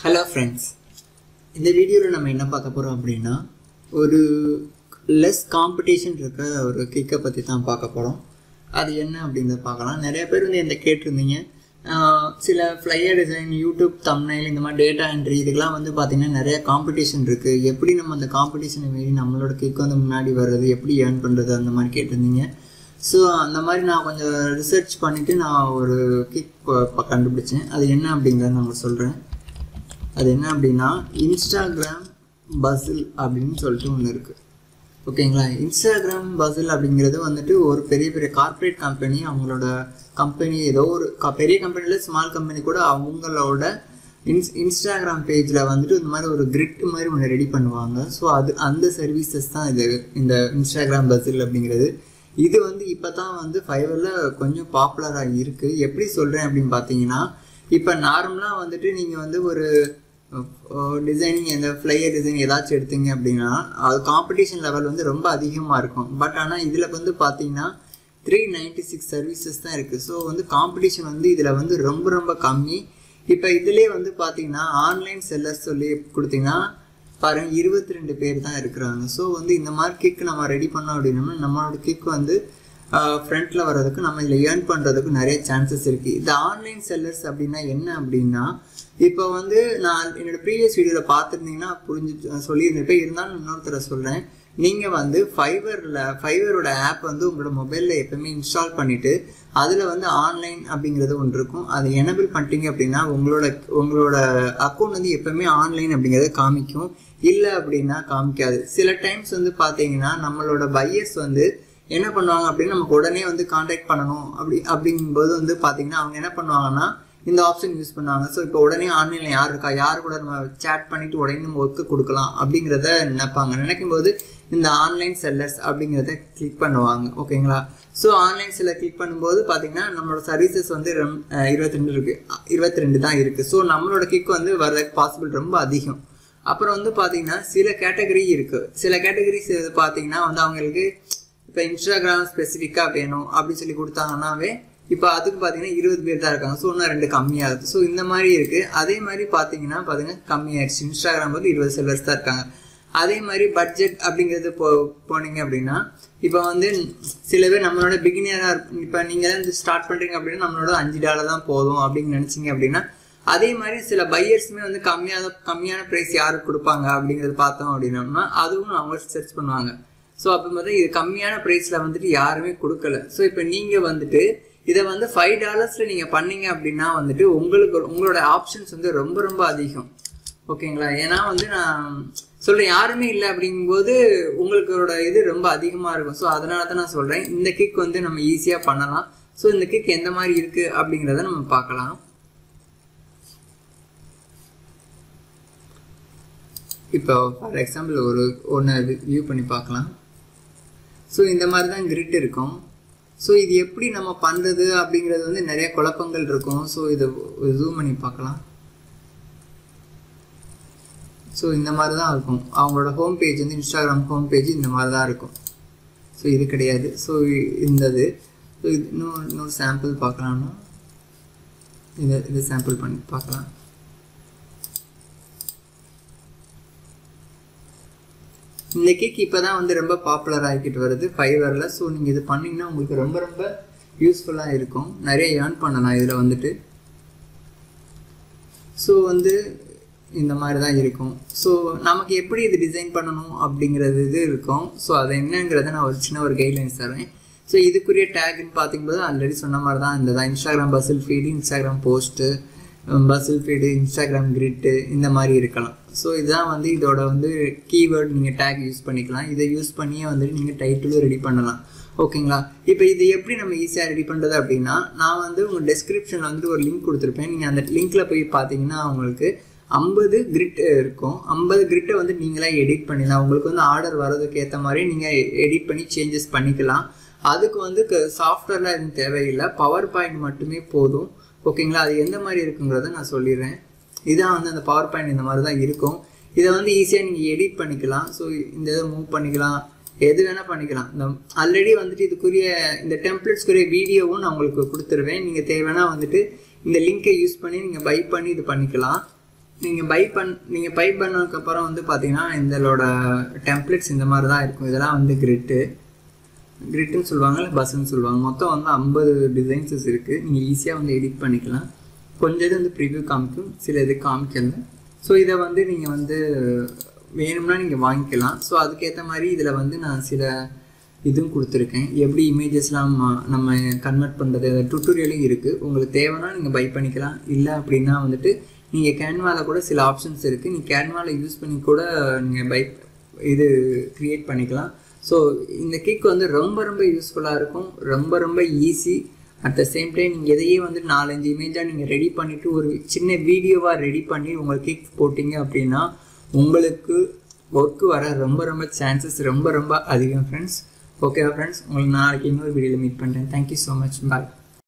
hello friends இந்த வீடியோவில் நம்ம என்ன பார்க்க போகிறோம் அப்படின்னா ஒரு லெஸ் காம்படிஷன் இருக்க ஒரு கிக்கை பற்றி தான் பார்க்க போகிறோம் அது என்ன அப்படிங்கிறத பார்க்கலாம் நிறைய பேர் வந்து எந்த கேட்டிருந்தீங்க ஆஹ் சில ஃப்ளையர் டிசைன் யூடியூப் தம்னைல் இந்த மாதிரி டேட்டா என்ட்ரி இதுக்கெல்லாம் வந்து பார்த்திங்கன்னா நிறைய காம்படிஷன் இருக்குது எப்படி நம்ம அந்த காம்படிஷனை மீறி நம்மளோட கிக் வந்து முன்னாடி வர்றது எப்படி ஏர்ன் பண்ணுறது அந்த மாதிரி கேட்டிருந்தீங்க ஸோ அந்த மாதிரி நான் கொஞ்சம் ரிசர்ச் பண்ணிவிட்டு நான் ஒரு கிக் கண்டுபிடிச்சேன் அது என்ன அப்படிங்கிறத நான் சொல்கிறேன் அது என்ன அப்படின்னா இன்ஸ்டாகிராம் பசில் அப்படின்னு சொல்லிட்டு ஒன்று இருக்குது ஓகேங்களா இன்ஸ்டாகிராம் பசில் அப்படிங்கிறது வந்துட்டு ஒரு பெரிய பெரிய கார்ப்பரேட் கம்பெனி அவங்களோட கம்பெனி ஏதோ ஒரு க- பெரிய கம்பெனியில் ஸ்மால் கம்பெனி கூட அவங்களோட இன்ஸ் இன்ஸ்டாகிராம் பேஜில் வந்துட்டு இந்த மாதிரி ஒரு கிரிட் மாதிரி ஒன்று ரெடி பண்ணுவாங்க ஸோ அது அந்த சர்வீசஸ் தான் இது இந்த இன்ஸ்டாகிராம் பசில் அப்படிங்கிறது இது வந்து இப்போ தான் வந்து ஃபைவரில் கொஞ்சம் பாப்புலராக இருக்குது எப்படி சொல்கிறேன் அப்படின்னு பார்த்தீங்கன்னா இப்போ நார்மலாக வந்துட்டு நீங்கள் வந்து ஒரு டிசைனிங் இந்த ஃப்ளையர் டிசைன் ஏதாச்சும் எடுத்தீங்க அப்படின்னா அது காம்படிஷன் லெவல் வந்து ரொம்ப அதிகமாக இருக்கும் பட் ஆனால் இதில் வந்து பார்த்தீங்கன்னா த்ரீ நைன்டி சிக்ஸ் சர்வீசஸ் தான் இருக்குது ஸோ வந்து காம்படிஷன் வந்து இதில் வந்து ரொம்ப ரொம்ப கம்மி இப்போ இதிலே வந்து பார்த்தீங்கன்னா ஆன்லைன் செல்லர்ஸ் சொல்லி கொடுத்தீங்கன்னா பாருங்க இருபத்தி ரெண்டு பேர் தான் இருக்கிறாங்க ஸோ வந்து இந்த மாதிரி கிக் நம்ம ரெடி பண்ணோம் அப்படின்னா நம்மளோட கிக் வந்து ஃப்ரண்ட்டில் வர்றதுக்கு நம்ம இதில் ஏர்ன் பண்ணுறதுக்கு நிறைய சான்சஸ் இருக்குது இந்த ஆன்லைன் செல்லர்ஸ் அப்படின்னா என்ன அப்படின்னா இப்போ வந்து நான் என்னோட ப்ரீவியஸ் வீடியோவில் பார்த்துருந்தீங்கன்னா புரிஞ்சு சொல்லியிருந்திருப்பேன் இருந்தாலும் இன்னொருத்தர சொல்கிறேன் நீங்கள் வந்து ஃபைபரில் ஃபைபரோட ஆப் வந்து உங்களோட மொபைலில் எப்பவுமே இன்ஸ்டால் பண்ணிவிட்டு அதில் வந்து ஆன்லைன் அப்படிங்கிறது ஒன்று இருக்கும் அதை எனபிள் பண்ணிட்டீங்க அப்படின்னா உங்களோட உங்களோட அக்கௌண்ட் வந்து எப்பவுமே ஆன்லைன் அப்படிங்கிறத காமிக்கும் இல்லை அப்படின்னா காமிக்காது சில டைம்ஸ் வந்து பார்த்தீங்கன்னா நம்மளோட பையர்ஸ் வந்து என்ன பண்ணுவாங்க அப்படின்னு நமக்கு உடனே வந்து காண்டாக்ட் பண்ணணும் அப்படி அப்படிங்கும்போது வந்து பார்த்தீங்கன்னா அவங்க என்ன பண்ணுவாங்கன்னா இந்த ஆப்ஷன் யூஸ் பண்ணுவாங்க ஸோ இப்போ உடனே ஆன்லைனில் யார் இருக்கா யார் கூட நம்ம சேட் பண்ணிட்டு உடனே நம்ம ஒர்க்கு கொடுக்கலாம் அப்படிங்கிறத நினைப்பாங்க நினைக்கும் போது இந்த ஆன்லைன் செல்லர்ஸ் அப்படிங்கிறத கிளிக் பண்ணுவாங்க ஓகேங்களா ஸோ ஆன்லைன் செல்லர் கிளிக் பண்ணும்போது பார்த்தீங்கன்னா நம்மளோட சர்வீசஸ் வந்து ரெம் இருபத்தி ரெண்டு இருக்குது இருபத்தி ரெண்டு தான் இருக்குது ஸோ நம்மளோட கிக் வந்து வர்றதுக்கு பாசிபிள் ரொம்ப அதிகம் அப்புறம் வந்து பார்த்தீங்கன்னா சில கேட்டகரி இருக்குது சில கேட்டகரிஸ் பார்த்தீங்கன்னா வந்து அவங்களுக்கு இப்போ இன்ஸ்டாகிராம் ஸ்பெசிஃபிக்காக வேணும் அப்படின்னு சொல்லி கொடுத்தாங்கன்னாவே இப்போ அதுக்கு பார்த்தீங்கன்னா இருபது பேர் தான் இருக்காங்க ஸோ இன்னும் ரெண்டு கம்மியாகுது ஸோ இந்த மாதிரி இருக்குது அதே மாதிரி பார்த்தீங்கன்னா பார்த்தீங்கன்னா கம்மியாயிடுச்சு இன்ஸ்டாகிராம் வந்து இருபது செல்லர்ஸ் தான் இருக்காங்க அதே மாதிரி பட்ஜெட் அப்படிங்கிறது போ போனீங்க அப்படின்னா இப்போ வந்து சில பேர் நம்மளோட பிகினியராக இப்போ நீங்கள் தான் ஸ்டார்ட் பண்ணுறீங்க அப்படின்னா நம்மளோட அஞ்சு டாலர் தான் போதும் அப்படின்னு நினச்சிங்க அப்படின்னா அதே மாதிரி சில பையர்ஸுமே வந்து கம்மியாக கம்மியான ப்ரைஸ் யாருக்கு கொடுப்பாங்க அப்படிங்கிறது பார்த்தோம் அப்படின்னோம்னா அதுவும் அவங்க சர்ச் பண்ணுவாங்க ஸோ அப்போ பார்த்தா இது கம்மியான ப்ரைஸில் வந்துட்டு யாருமே கொடுக்கல ஸோ இப்போ நீங்கள் வந்துட்டு இதை வந்து ஃபைவ் டாலர்ஸில் நீங்கள் பண்ணீங்க அப்படின்னா வந்துட்டு உங்களுக்கு உங்களோட ஆப்ஷன்ஸ் வந்து ரொம்ப ரொம்ப அதிகம் ஓகேங்களா ஏன்னா வந்து நான் சொல்கிறேன் யாருமே இல்லை அப்படிங்கும்போது உங்களுக்கோட இது ரொம்ப அதிகமாக இருக்கும் ஸோ அதனால தான் நான் சொல்கிறேன் இந்த கிக் வந்து நம்ம ஈஸியாக பண்ணலாம் ஸோ இந்த கிக் எந்த மாதிரி இருக்குது அப்படிங்கிறத நம்ம பார்க்கலாம் இப்போ ஃபார் எக்ஸாம்பிள் ஒரு ஒன்று வியூ பண்ணி பார்க்கலாம் ஸோ இந்த மாதிரி தான் கிரிட் இருக்கும் ஸோ இது எப்படி நம்ம பண்ணுறது அப்படிங்கிறது வந்து நிறைய குழப்பங்கள் இருக்கும் ஸோ இதை ஜூம் பண்ணி பார்க்கலாம் ஸோ இந்த மாதிரி தான் இருக்கும் அவங்களோட ஹோம் பேஜ் வந்து இன்ஸ்டாகிராம் ஹோம் பேஜ் இந்த மாதிரி தான் இருக்கும் ஸோ இது கிடையாது ஸோ இந்தது ஸோ இது இன்னும் இன்னொரு சாம்பிள் பார்க்கலாம்னா இதை இது சாம்பிள் பண்ணி பார்க்கலாம் இந்த கேக் இப்போ தான் வந்து ரொம்ப பாப்புலர் ஆகிக்கிட்டு வருது ஃபைவரில் ஸோ நீங்கள் இது பண்ணிங்கன்னா உங்களுக்கு ரொம்ப ரொம்ப யூஸ்ஃபுல்லாக இருக்கும் நிறைய ஏர்ன் பண்ணலாம் இதில் வந்துட்டு ஸோ வந்து இந்த மாதிரி தான் இருக்கும் ஸோ நமக்கு எப்படி இது டிசைன் பண்ணணும் அப்படிங்கிறது இது இருக்கும் ஸோ அது என்னங்கிறத நான் ஒரு சின்ன ஒரு கைட்லைன்ஸ் தரேன் ஸோ இதுக்குரிய டேக்னு பார்க்கும்போது ஆல்ரெடி சொன்ன மாதிரி தான் இந்த தான் இன்ஸ்டாகிராம் பஸ்ஸில் ஃபீடு இன்ஸ்டாகிராம் போஸ்ட்டு பஸ்ஸில் ஃபீடு இன்ஸ்டாகிராம் கிரிட்டு இந்த மாதிரி இருக்கலாம் ஸோ இதுதான் வந்து இதோட வந்து கீவேர்ட் நீங்கள் டேக் யூஸ் பண்ணிக்கலாம் இதை யூஸ் பண்ணியே வந்துட்டு நீங்கள் டைட்டிலும் ரெடி பண்ணலாம் ஓகேங்களா இப்போ இது எப்படி நம்ம ஈஸியாக ரெடி பண்ணுறது அப்படின்னா நான் வந்து உங்கள் டெஸ்கிரிப்ஷனில் வந்துட்டு ஒரு லிங்க் கொடுத்துருப்பேன் நீங்கள் அந்த லிங்க்கில் போய் பார்த்தீங்கன்னா உங்களுக்கு ஐம்பது கிரிட் இருக்கும் ஐம்பது கிரிட்டை வந்து நீங்களே எடிட் பண்ணிடலாம் உங்களுக்கு வந்து ஆர்டர் வர்றதுக்கு ஏற்ற மாதிரி நீங்கள் எடிட் பண்ணி சேஞ்சஸ் பண்ணிக்கலாம் அதுக்கு வந்து சாஃப்ட்வேர்லாம் எதுவும் தேவையில்லை பவர் பாயிண்ட் மட்டுமே போதும் ஓகேங்களா அது எந்த மாதிரி இருக்குங்கிறத நான் சொல்லிடுறேன் இதான் வந்து அந்த பவர் பாயிண்ட் இந்த மாதிரி தான் இருக்கும் இதை வந்து ஈஸியாக நீங்கள் எடிட் பண்ணிக்கலாம் ஸோ இந்த இதை மூவ் பண்ணிக்கலாம் எது வேணால் பண்ணிக்கலாம் இந்த ஆல்ரெடி வந்துட்டு இதுக்குரிய இந்த டெம்ப்ளேட்ஸ்க்குரிய வீடியோவும் நான் உங்களுக்கு கொடுத்துருவேன் நீங்கள் தேவைன்னா வந்துட்டு இந்த லிங்கை யூஸ் பண்ணி நீங்கள் பை பண்ணி இது பண்ணிக்கலாம் நீங்கள் பை பண் நீங்கள் பை பண்ணதுக்கப்புறம் வந்து பார்த்தீங்கன்னா இதோட டெம்ப்ளெட்ஸ் இந்த மாதிரி தான் இருக்கும் இதெல்லாம் வந்து கிரிட்டு கிரிட்டுன்னு சொல்லுவாங்க இல்லை பஸ்ஸுன்னு சொல்லுவாங்க மொத்தம் வந்து ஐம்பது டிசைன்ஸஸ் இருக்குது நீங்கள் ஈஸியாக வந்து எடிட் பண்ணிக்கலாம் கொஞ்சம் இது வந்து ப்ரிவ்யூ காமிக்கும் சில இது காமிக்கல ஸோ இதை வந்து நீங்கள் வந்து வேணும்னா நீங்கள் வாங்கிக்கலாம் ஸோ அதுக்கேற்ற மாதிரி இதில் வந்து நான் சில இதுவும் கொடுத்துருக்கேன் எப்படி இமேஜஸ்லாம் நம்ம கன்வெர்ட் பண்ணுறது அந்த டுட்டோரியலும் இருக்குது உங்களுக்கு தேவைன்னா நீங்கள் பை பண்ணிக்கலாம் இல்லை அப்படின்னா வந்துட்டு நீங்கள் கேன்வாவில் கூட சில ஆப்ஷன்ஸ் இருக்குது நீங்கள் கேன்வாவில் யூஸ் பண்ணி கூட நீங்கள் பை இது க்ரியேட் பண்ணிக்கலாம் ஸோ இந்த கிக் வந்து ரொம்ப ரொம்ப யூஸ்ஃபுல்லாக இருக்கும் ரொம்ப ரொம்ப easy at the same time நீங்கள் எதையே வந்து நாலஞ்சு இமேஜாக நீங்கள் ரெடி பண்ணிவிட்டு ஒரு சின்ன வீடியோவாக ரெடி பண்ணி உங்கள் கிக் போட்டிங்க அப்படின்னா உங்களுக்கு ஒர்க்கு வர ரொம்ப ரொம்ப சான்சஸ் ரொம்ப ரொம்ப அதிகம் ஃப்ரெண்ட்ஸ் ஓகேவா ஃப்ரெண்ட்ஸ் உங்களுக்கு நாளைக்கு இன்னொரு வீடியோவில் மீட் பண்ணுறேன் தேங்க்யூ ஸோ மச் பாய்